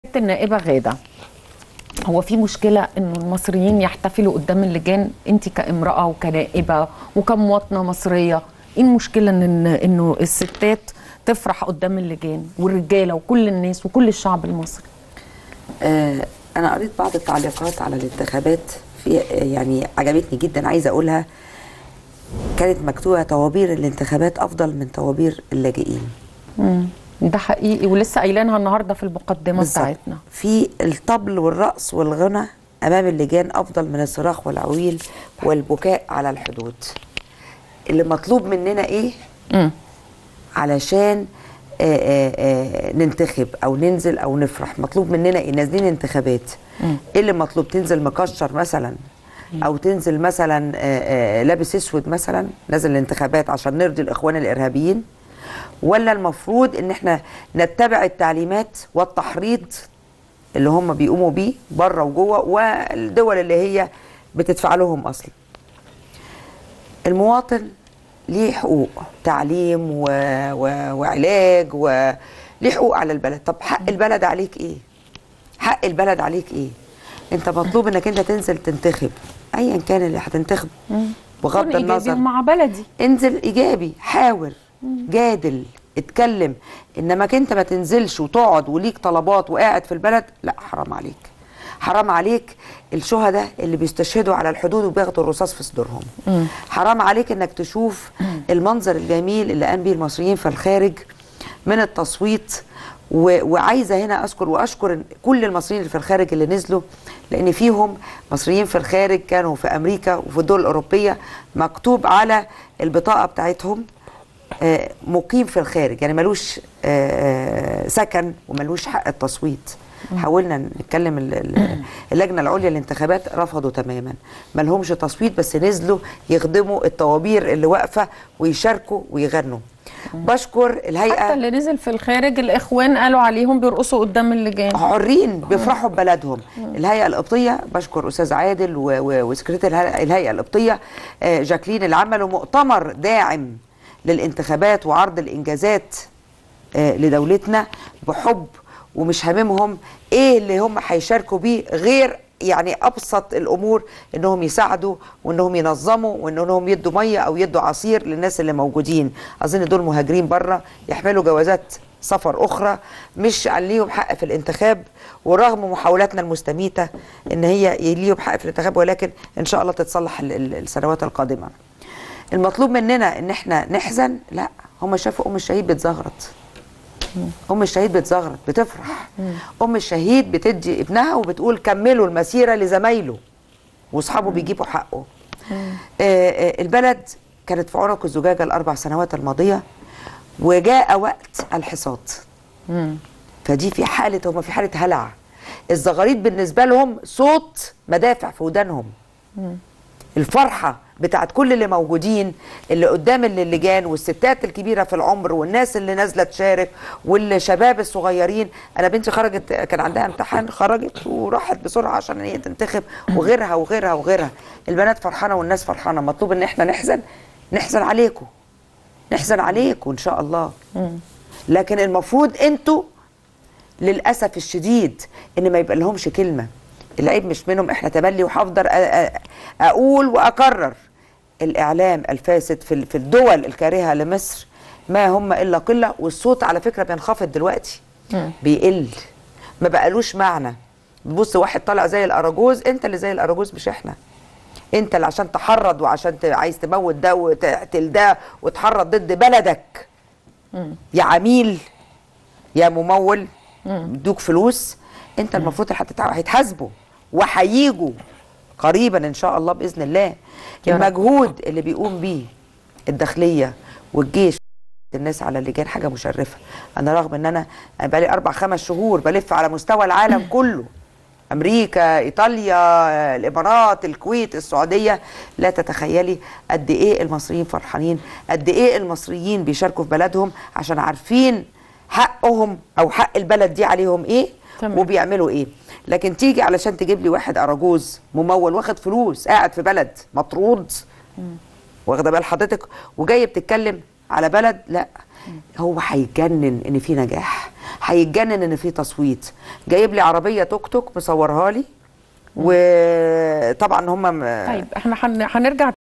النائبة غادة هو في مشكلة انه المصريين يحتفلوا قدام اللجان انت كامرأة وكنائبة وكمواطنة مصرية ايه المشكلة ان انه الستات تفرح قدام اللجان والرجالة وكل الناس وكل الشعب المصري آه، انا قريت بعض التعليقات على الانتخابات في يعني عجبتني جدا عايزه اقولها كانت مكتوبه طوابير الانتخابات افضل من طوابير اللاجئين ده حقيقي ولسه قايلينها النهارده في المقدمة بالظبط. بتاعتنا في الطبل والرقص والغنى امام اللجان افضل من الصراخ والعويل والبكاء على الحدود اللي مطلوب مننا ايه مم. علشان آه، آه، آه، ننتخب او ننزل او نفرح مطلوب مننا ايه نازلين انتخابات ايه اللي مطلوب تنزل مكشر مثلا او تنزل مثلا آه، آه، لابس اسود مثلا نازل الانتخابات عشان نرضي الاخوان الارهابيين ولا المفروض ان احنا نتبع التعليمات والتحريض اللي هم بيقوموا بيه بره وجوه والدول اللي هي بتدفع لهم اصلا المواطن ليه حقوق تعليم و... و... وعلاج وليه حقوق على البلد طب حق البلد عليك ايه حق البلد عليك ايه انت مطلوب انك انت تنزل تنتخب ايا كان اللي هتنتخب بغض كون إيجابي النظر مع بلدي انزل ايجابي حاور جادل اتكلم انما انت ما تنزلش وتقعد وليك طلبات وقاعد في البلد لا حرام عليك حرام عليك الشهداء اللي بيستشهدوا على الحدود وبياخدوا الرصاص في صدورهم حرام عليك انك تشوف المنظر الجميل اللي قام بيه المصريين في الخارج من التصويت و- وعايزه هنا اذكر واشكر كل المصريين اللي في الخارج اللي نزلوا لان فيهم مصريين في الخارج كانوا في امريكا وفي الدول الاوروبيه مكتوب على البطاقه بتاعتهم آه، مقيم في الخارج يعني ملوش آه، سكن وملوش حق التصويت حاولنا نتكلم ال- ال- اللجنه العليا للانتخابات رفضوا تماما ما لهمش تصويت بس نزلوا يخدموا الطوابير اللي واقفه ويشاركوا ويغنوا بشكر حتى الهيئه اللي نزل في الخارج الاخوان قالوا عليهم بيرقصوا قدام اللجان حرين بيفرحوا ببلدهم الهيئه القبطيه بشكر استاذ عادل و- و- وسكرتير الهيئة- الهيئه القبطيه آه، جاكلين اللي عملوا مؤتمر داعم للانتخابات وعرض الانجازات آه، لدولتنا بحب ومش هاممهم ايه اللي هم هيشاركوا بيه غير يعني ابسط الامور انهم يساعدوا وانهم ينظموا وانهم يدوا ميه او يدوا عصير للناس اللي موجودين اظن دول مهاجرين بره يحملوا جوازات سفر اخرى مش ليهم حق في الانتخاب ورغم محاولاتنا المستميته ان هي ليهم حق في الانتخاب ولكن ان شاء الله تتصلح ال- ال- السنوات القادمه المطلوب مننا ان احنا نحزن لا هم شافوا ام الشهيد بتزغرط ام الشهيد بتزغرط بتفرح ام الشهيد بتدي ابنها وبتقول كملوا المسيره لزمايله واصحابه بيجيبوا حقه آه آه البلد كانت في عنق الزجاجه الاربع سنوات الماضيه وجاء وقت الحصاد فدي في حاله هم في حاله هلع الزغاريط بالنسبه لهم صوت مدافع في ودانهم الفرحه بتاعت كل اللي موجودين اللي قدام اللجان والستات الكبيره في العمر والناس اللي نازله تشارك والشباب الصغيرين انا بنتي خرجت كان عندها امتحان خرجت وراحت بسرعه عشان هي تنتخب وغيرها وغيرها وغيرها البنات فرحانه والناس فرحانه مطلوب ان احنا نحزن نحزن عليكم نحزن عليكم ان شاء الله لكن المفروض انتوا للاسف الشديد ان ما يبقى لهمش كلمه العيب مش منهم احنا تملي وهفضل أ- أ- اقول واكرر الاعلام الفاسد في ال- في الدول الكارهه لمصر ما هم الا قله والصوت على فكره بينخفض دلوقتي بيقل ما بقالوش معنى بص واحد طالع زي الاراجوز انت اللي زي الاراجوز مش احنا انت اللي عشان تحرض وعشان ت- عايز تموت ده وتقتل ده وتحرض ضد بلدك يا عميل يا ممول يدوك فلوس انت المفروض اللي هتتع- هيتحاسبوا وهيجوا قريبا ان شاء الله باذن الله يا رب. المجهود اللي بيقوم بيه الداخليه والجيش الناس على اللجان حاجه مشرفه انا رغم ان انا أنا بقالي اربع خمس شهور بلف على مستوى العالم كله امريكا ايطاليا الامارات الكويت السعوديه لا تتخيلي قد ايه المصريين فرحانين قد ايه المصريين بيشاركوا في بلدهم عشان عارفين حقهم او حق البلد دي عليهم ايه تمام. وبيعملوا ايه لكن تيجي علشان تجيب لي واحد اراجوز ممول واخد فلوس قاعد في بلد مطرود واخده بال حضرتك وجايه بتتكلم على بلد لا هو هيتجنن ان في نجاح هيتجنن ان في تصويت جايب لي عربيه توك توك مصورها لي وطبعا هم طيب احنا هن- هنرجع